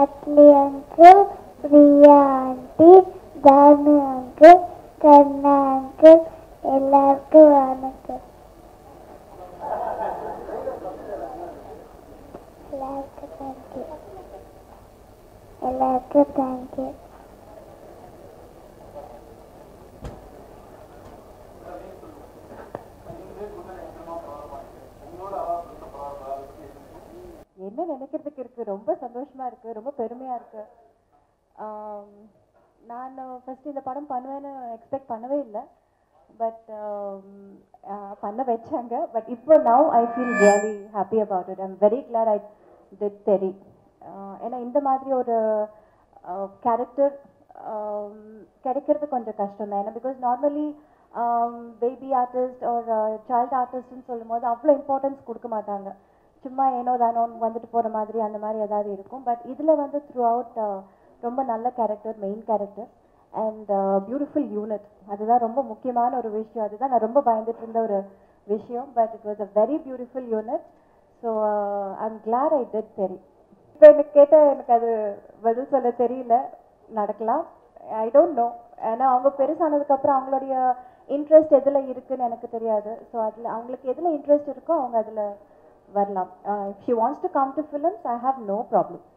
Atlee uncle Priya aunty Thanu uncle Kanna uncle எல்லாருக்கும் வணக்கம் எல்லாருக்கும் தேங்க்யூ எல்லாருக்கும் தேங்க்யூ என்ன நினைக்கிறதுக்கு இருக்கு ரொம்ப சந்தோஷமா இருக்கு ரொம்ப பெருமையா இருக்கு ஆம், நான் ஃபர்ஸ்ட் இந்த படம் பண்ணுவேன்னு எக்ஸ்பெக்ட் பண்ணவே இல்லை பட் பண்ண வச்சாங்க பட் இப்போ now I feel really happy about it I'm very glad I did there ஏன்னா இந்த மாதிரி ஒரு கேரக்டர் கிடைக்கிறது கொஞ்சம் கஷ்டம் தான் ஏன்னா பிகாஸ் நார்மலி பேபி ஆர்டிஸ்ட் ஒரு சைல்டு ஆர்டிஸ்ட்னு சொல்லும் போது அவ்வளோ இம்பார்ட்டன்ஸ் கொடுக்க மாட்டாங்க சும்மா ஏனோ தானோ வந்துட்டு போகிற மாதிரி அந்த மாதிரி ஏதாவது இருக்கும் பட் இதில் வந்து த்ரூ அவுட் ரொம்ப நல்ல character main character and beautiful unit அதுதான் ரொம்ப முக்கியமான ஒரு விஷயம் அதுதான் நான் ரொம்ப பயந்துட்டு இருந்த ஒரு விஷயம் but it was a very beautiful unit so I'm glad I did there இப்போ எனக்கு கேட்டால் எனக்கு அது பதில் சொல்ல தெரியல நடக்கலாம் ஐ டோன்ட் நோ ஏன்னா அவங்க பெருசானதுக்கப்புறம் அவங்களுடைய இன்ட்ரெஸ்ட் எதில் இருக்குன்னு எனக்கு தெரியாது ஸோ அதில் அவங்களுக்கு எதில் இன்ட்ரெஸ்ட் இருக்கோ அவங்க அதில் வரலாம் if she wants to come to films I have no problem